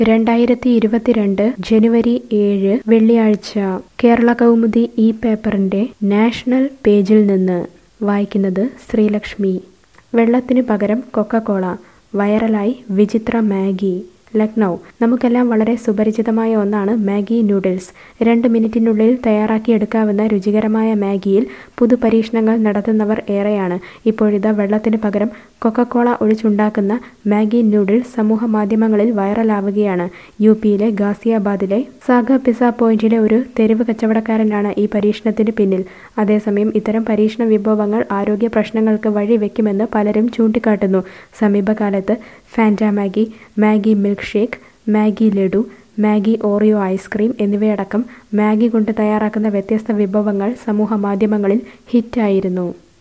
രണ്ടായിരത്തി ഇരുപത്തിരണ്ട് ജനുവരി ഏഴ് വെള്ളിയാഴ്ച കേരള കൗമുദി ഈ പേപ്പറിന്റെ നാഷണൽ പേജിൽ നിന്ന് വായിക്കുന്നത് ശ്രീലക്ഷ്മി വെള്ളത്തിന് പകരം കൊക്കക്കോള വൈറലായി വിചിത്ര മാഗി ലക്നൗ നമുക്കെല്ലാം വളരെ സുപരിചിതമായ ഒന്നാണ് മാഗി നൂഡിൽസ് രണ്ട് മിനിറ്റിനുള്ളിൽ തയ്യാറാക്കിയെടുക്കാവുന്ന രുചികരമായ മാഗിയിൽ പുതുപരീക്ഷണങ്ങൾ നടത്തുന്നവർ ഏറെയാണ് ഇപ്പോഴിതാ വെള്ളത്തിന് പകരം കൊക്കക്കോള ഒഴിച്ചുണ്ടാക്കുന്ന മാഗി നൂഡിൽസ് സമൂഹ മാധ്യമങ്ങളിൽ വൈറലാവുകയാണ് യു പിയിലെ ഗാസിയാബാദിലെ സാഗ പിസ പോയിന്റിലെ ഒരു തെരുവ് കച്ചവടക്കാരനാണ് ഈ പരീക്ഷണത്തിന് പിന്നിൽ അതേസമയം ഇത്തരം പരീക്ഷണ വിഭവങ്ങൾ ആരോഗ്യ പ്രശ്നങ്ങൾക്ക് വഴിവെക്കുമെന്ന് പലരും ചൂണ്ടിക്കാട്ടുന്നു സമീപകാലത്ത് Fanta Maggi Maggi milk shake Maggi laddu Maggi Oreo ice cream എന്നിവയടക്കം മാഗി കൊണ്ട് തയ്യാറാക്കുന്ന വ്യത്യസ്ത വിഭവങ്ങൾ സമൂഹ മാധ്യമങ്ങളിൽ ഹിറ്റായിരുന്നു